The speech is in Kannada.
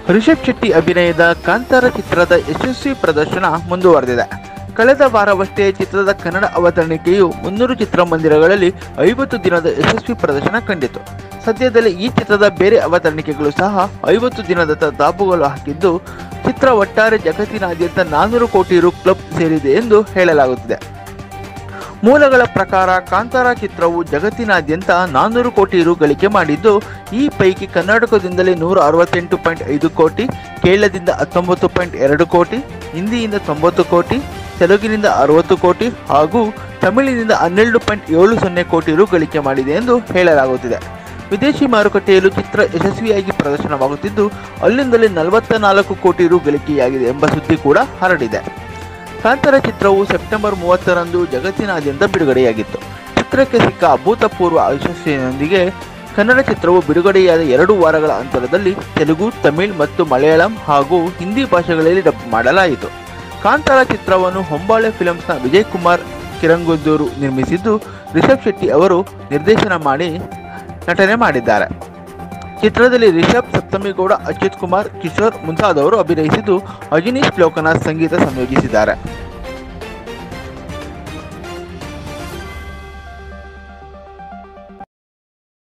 ರಿಷಬ್ ಶೆಟ್ಟಿ ಅಭಿನಯದ ಕಾಂತಾರ ಚಿತ್ರದ ಯಶಸ್ವಿ ಪ್ರದರ್ಶನ ಮುಂದುವರೆದಿದೆ ಕಳೆದ ವಾರವಷ್ಟೇ ಚಿತ್ರದ ಕನ್ನಡ ಅವತರಣಿಕೆಯು ಮುನ್ನೂರು ಚಿತ್ರಮಂದಿರಗಳಲ್ಲಿ ಐವತ್ತು ದಿನದ ಯಶಸ್ವಿ ಪ್ರದರ್ಶನ ಕಂಡಿತು ಸದ್ಯದಲ್ಲೇ ಈ ಚಿತ್ರದ ಬೇರೆ ಅವತರಣಿಕೆಗಳು ಸಹ ಐವತ್ತು ದಿನದತ್ತ ದಾಪುಗಳು ಹಾಕಿದ್ದು ಚಿತ್ರ ಒಟ್ಟಾರೆ ಜಗತ್ತಿನಾದ್ಯಂತ ನಾನ್ನೂರು ಕೋಟಿ ರು ಕ್ಲಬ್ ಸೇರಿದೆ ಎಂದು ಹೇಳಲಾಗುತ್ತಿದೆ ಮೂಲಗಳ ಪ್ರಕಾರ ಕಾಂತಾರ ಚಿತ್ರವು ಜಗತ್ತಿನಾದ್ಯಂತ ನಾನ್ನೂರು ಕೋಟಿ ರು ಗಳಿಕೆ ಮಾಡಿದ್ದು ಈ ಪೈಕಿ ಕರ್ನಾಟಕದಿಂದಲೇ ನೂರ ಅರವತ್ತೆಂಟು ಪಾಯಿಂಟ್ ಐದು ಕೋಟಿ ಕೇರಳದಿಂದ ಹತ್ತೊಂಬತ್ತು ಪಾಯಿಂಟ್ ಎರಡು ಕೋಟಿ ಹಿಂದಿಯಿಂದ ತೊಂಬತ್ತು ಕೋಟಿ ತೆಲುಗಿನಿಂದ ಅರವತ್ತು ಕೋಟಿ ಹಾಗೂ ತಮಿಳಿನಿಂದ ಹನ್ನೆರಡು ಪಾಯಿಂಟ್ ಏಳು ಸೊನ್ನೆ ಕೋಟಿ ರು ಗಳಿಕೆ ಮಾಡಿದೆ ಎಂದು ಹೇಳಲಾಗುತ್ತಿದೆ ವಿದೇಶಿ ಮಾರುಕಟ್ಟೆಯಲ್ಲೂ ಚಿತ್ರ ಯಶಸ್ವಿಯಾಗಿ ಪ್ರದರ್ಶನವಾಗುತ್ತಿದ್ದು ಅಲ್ಲಿಂದಲೇ ನಲವತ್ತ ನಾಲ್ಕು ಕೋಟಿ ರು ಗಳಿಕೆಯಾಗಿದೆ ಎಂಬ ಸುದ್ದಿ ಕೂಡ ಹರಡಿದೆ ಕಾಂತಾರ ಚಿತ್ರವು ಸೆಪ್ಟೆಂಬರ್ ಮೂವತ್ತರಂದು ಜಗತ್ತಿನಾದ್ಯಂತ ಬಿಡುಗಡೆಯಾಗಿತ್ತು ಚಿತ್ರಕ್ಕೆ ಸಿಕ್ಕ ಅಭೂತಪೂರ್ವ ಯಶಸ್ಸಿನೊಂದಿಗೆ ಕನ್ನಡ ಚಿತ್ರವು ಬಿಡುಗಡೆಯಾದ ಎರಡು ವಾರಗಳ ಅಂತರದಲ್ಲಿ ತೆಲುಗು ತಮಿಳ್ ಮತ್ತು ಮಲಯಾಳಂ ಹಾಗೂ ಹಿಂದಿ ಭಾಷೆಗಳಲ್ಲಿ ಡಬ್ ಮಾಡಲಾಯಿತು ಕಾಂತಾರ ಚಿತ್ರವನ್ನು ಹೊಂಬಾಳೆ ಫಿಲ್ಮ್ಸ್ನ ವಿಜಯ್ ಕುಮಾರ್ ಕಿರಂಗುದ್ದೂರು ನಿರ್ಮಿಸಿದ್ದು ರಿಷಬ್ ಶೆಟ್ಟಿ ಅವರು ನಿರ್ದೇಶನ ಮಾಡಿ ನಟನೆ ಮಾಡಿದ್ದಾರೆ ಚಿತ್ರದಲ್ಲಿ ರಿಷಬ್ ಸಪ್ತಮಿಗೌಡ ಅಚ್ಯುತ್ ಕುಮಾರ್ ಕಿಶೋರ್ ಮುಂತಾದವರು ಅಭಿನಯಿಸಿದ್ದು ಅಜನೀಶ್ ಲೋಕನಾಥ್ ಸಂಗೀತ ಸಂಯೋಜಿಸಿದ್ದಾರೆ